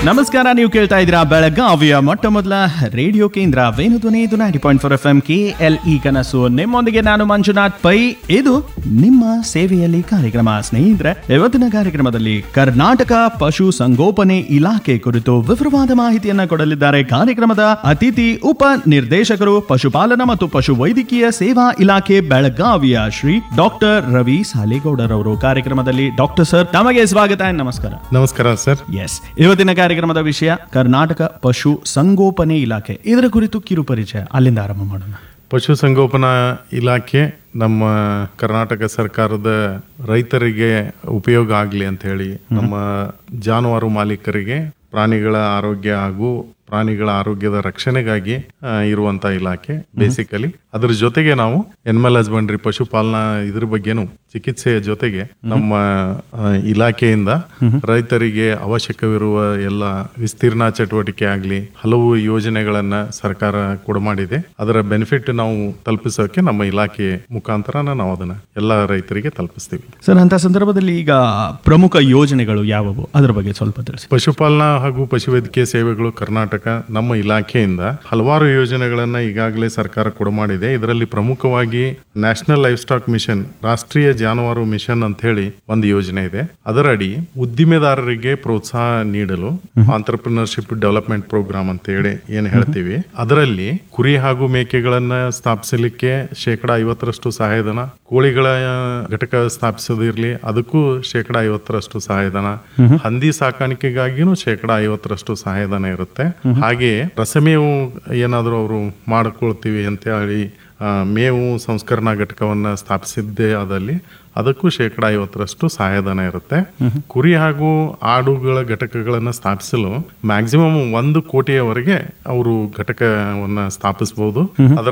ನಮಸ್ಕಾರ ನೀವು ಕೇಳ್ತಾ ಇದ್ದೀರಾ ಬೆಳಗಾವಿಯ ಮೊಟ್ಟ ಮೊದಲ ರೇಡಿಯೋ ಕೇಂದ್ರ ವೇಣುಧ್ವನಿ ಇದು ninety point four F M K L E ಕನಸು ನಿಮ್ಮೊಂದಿಗೆ ನಾನು ಮಂಜುನಾಥ್ ಪೈ ಇದು ನಿಮ್ಮ ಸೇವೆಯಲ್ಲಿ ಕಾರ್ಯಕ್ರಮ ಸ್ನೇಹಿತರೆ ಇವತ್ತಿನ ಕಾರ್ಯಕ್ರಮದಲ್ಲಿ ಕರ್ನಾಟಕ ಪಶು ಸಂಗೋಪನೆ ಇಲಾಖೆ ಕುರಿತು ವಿವರವಾದ ಮಾಹಿತಿಯನ್ನ ಕೊಡಲಿದ್ದಾರೆ ಕಾರ್ಯಕ್ರಮದ ಅತಿಥಿ ಉಪ ನಿರ್ದೇಶಕರು ಪಶುಪಾಲನಾ ಮತ್ತು ಪಶು ವೈದ್ಯಕೀಯ ಸೇವಾ ಇಲಾಖೆ ಬೆಳಗಾವಿಯ ಶ್ರೀ ಡಾಕ್ಟರ್ ರವಿ ಸಾಲೇಗೌಡರವರು ಕಾರ್ಯಕ್ರಮದಲ್ಲಿ ಡಾಕ್ಟರ್ ಸರ್ ತಮಗೆ ಸ್ವಾಗತ and ನಮಸ್ಕಾರ ನಮಸ್ಕಾರ ಸರ್ ಎಸ್ ಇವತ್ತಿನ ಕಾರ್ಯಕ್ರಮದ ವಿಷಯ ಕರ್ನಾಟಕ ಪಶು ಸಂಗೋಪನೆ ಇಲಾಖೆ ಇದರ ಕುರಿತು ಕಿರು ಪರಿಚಯ ಅಲ್ಲಿಂದ ಆರಂಭ ಮಾಡೋಣ ಪಶುಸಂಗೋಪನಾ ಇಲಾಖೆ ನಮ್ಮ ಕರ್ನಾಟಕ ಸರ್ಕಾರದ ರೈತರಿಗೆ ಉಪಯೋಗ ಆಗಲಿ ಅಂತ ಹೇಳಿ ನಮ್ಮ ಜಾನುವಾರು ಮಾಲೀಕರಿಗೆ ಪ್ರಾಣಿಗಳ ಆರೋಗ್ಯ ಹಾಗೂ ಪ್ರಾಣಿಗಳ ಆರೋಗ್ಯದ ರಕ್ಷಣೆಗಾಗಿ ಆ, ಇರುವಂತ ಇಲಾಖೆ ಬೇಸಿಕಲಿ ಅದ್ರ ಜೊತೆಗೆ ನಾವು ಎನಿಮಲ್ ಹಸ್ಬೆಂಡ್ರಿ ಪಶುಪಾಲನಾ ಇದ್ರ ಬಗ್ಗೆನು ಚಿಕಿತ್ಸೆಯ ಜೊತೆಗೆ ನಮ್ಮ ಆ, ಇಲಾಖೆಯಿಂದ ರೈತರಿಗೆ ಅವಶ್ಯಕವಿರುವ ಎಲ್ಲ ವಿಸ್ತೀರ್ಣ ಚಟುವಟಿಕೆ ಆಗಲಿ ಹಲವು ಯೋಜನೆಗಳನ್ನ ಸರ್ಕಾರ ಕೊಡಮಾಡಿದೆ ಅದರ ಬೆನಿಫಿಟ್ ನಾವು ತಲುಪಿಸೋಕೆ ನಮ್ಮ ಇಲಾಖೆ ಮುಖಾಂತರನ ನಾವು ಅದನ್ನ ಎಲ್ಲ ರೈತರಿಗೆ ತಲುಪಿಸ್ತೀವಿ ಸರ್ ಅಂತ ಸಂದರ್ಭದಲ್ಲಿ ಈಗ ಪ್ರಮುಖ ಯೋಜನೆಗಳು ಯಾವುವು ಅದರ ಬಗ್ಗೆ ಸ್ವಲ್ಪ ತಿಳಿಸಿ ಪಶುಪಾಲನಾ ಹಾಗೂ ಪಶುವೈದ್ಯಕೀಯ ಸೇವೆಗಳು ಕರ್ನಾಟಕ ನಮ್ಮ ಇಲಾಖೆಯಿಂದ ಹಲವಾರು ಯೋಜನೆಗಳನ್ನ ಈಗಾಗಲೇ ಸರ್ಕಾರ ಕೊಡಮಾಡಿದೆ ಇದರಲ್ಲಿ ಪ್ರಮುಖವಾಗಿ ನ್ಯಾಷನಲ್ ಲೈಫ್ ಸ್ಟಾಕ್ ಮಿಷನ್ ರಾಷ್ಟ್ರೀಯ ಜಾನುವಾರು ಮಿಷನ್ ಅಂತ ಹೇಳಿ ಒಂದು ಯೋಜನೆ ಇದೆ ಅದರಡಿ ಉದ್ದಿಮೆದಾರರಿಗೆ ಪ್ರೋತ್ಸಾಹ ನೀಡಲು ಆಂಟರ್ಪ್ರಿನರ್ಶಿಪ್ ಡೆವಲಪ್ಮೆಂಟ್ ಪ್ರೋಗ್ರಾಮ್ ಅಂತ ಹೇಳಿ ಏನ್ ಹೇಳ್ತೀವಿ ಅದರಲ್ಲಿ ಕುರಿ ಹಾಗೂ ಮೇಕೆಗಳನ್ನ ಸ್ಥಾಪಿಸಲಿಕ್ಕೆ ಶೇಕಡ ಐವತ್ತರಷ್ಟು ಸಹಾಯಧನ ಕೋಳಿಗಳ ಘಟಕ ಸ್ಥಾಪಿಸೋದಿರ್ಲಿ ಅದಕ್ಕೂ ಶೇಕಡ ಐವತ್ತರಷ್ಟು ಸಹಾಯಧನ ಹಂದಿ ಸಾಕಾಣಿಕೆಗಾಗಿನೂ ಶೇಕಡ ಐವತ್ತರಷ್ಟು ಸಹಾಯಧನ ಇರುತ್ತೆ ಹಾಗೆ ರಸಮೇವು ಏನಾದರೂ ಅವರು ಮಾಡ್ಕೊಳ್ತೀವಿ ಅಂತ ಹೇಳಿ ಆ, ಮೇವು ಸಂಸ್ಕರಣಾ ಘಟಕವನ್ನ ಸ್ಥಾಪಿಸಿದ್ದೇ ಆದಲ್ಲಿ ಅದಕ್ಕೂ ಶೇಕಡ ಐವತ್ತರಷ್ಟು ಸಹಾಯಧನ ಇರುತ್ತೆ ಕುರಿ ಹಾಗೂ ಆಡುಗಳ ಘಟಕಗಳನ್ನು ಸ್ಥಾಪಿಸಲು ಮ್ಯಾಕ್ಸಿಮಮ್ ಒಂದು ಕೋಟಿಯವರೆಗೆ ಅವರು ಘಟಕವನ್ನ ಸ್ಥಾಪಿಸಬಹುದು ಅದರ